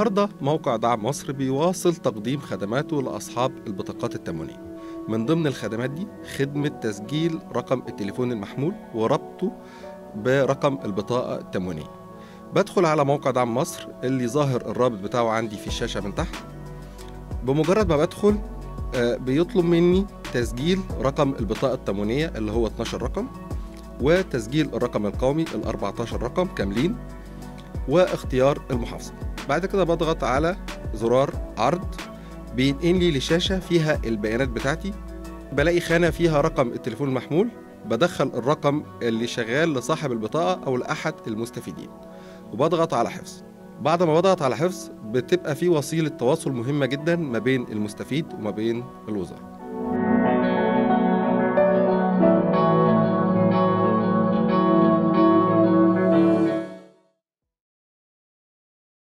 النهاردة موقع دعم مصر بيواصل تقديم خدماته لأصحاب البطاقات التموينية من ضمن الخدمات دي خدمة تسجيل رقم التليفون المحمول وربطه برقم البطاقة التموينية بدخل على موقع دعم مصر اللي ظاهر الرابط بتاعه عندي في الشاشة من تحت بمجرد ما بدخل آه، بيطلب مني تسجيل رقم البطاقة التموينية اللي هو 12 رقم وتسجيل الرقم القومي ال 14 رقم كاملين واختيار المحافظة بعد كده بضغط على زرار عرض بينقلني لشاشة فيها البيانات بتاعتي بلاقي خانة فيها رقم التليفون المحمول بدخل الرقم اللي شغال لصاحب البطاقة أو لأحد المستفيدين وبضغط على حفظ بعد ما بضغط على حفظ بتبقى في وسيلة تواصل مهمة جدا ما بين المستفيد وما بين الوزارة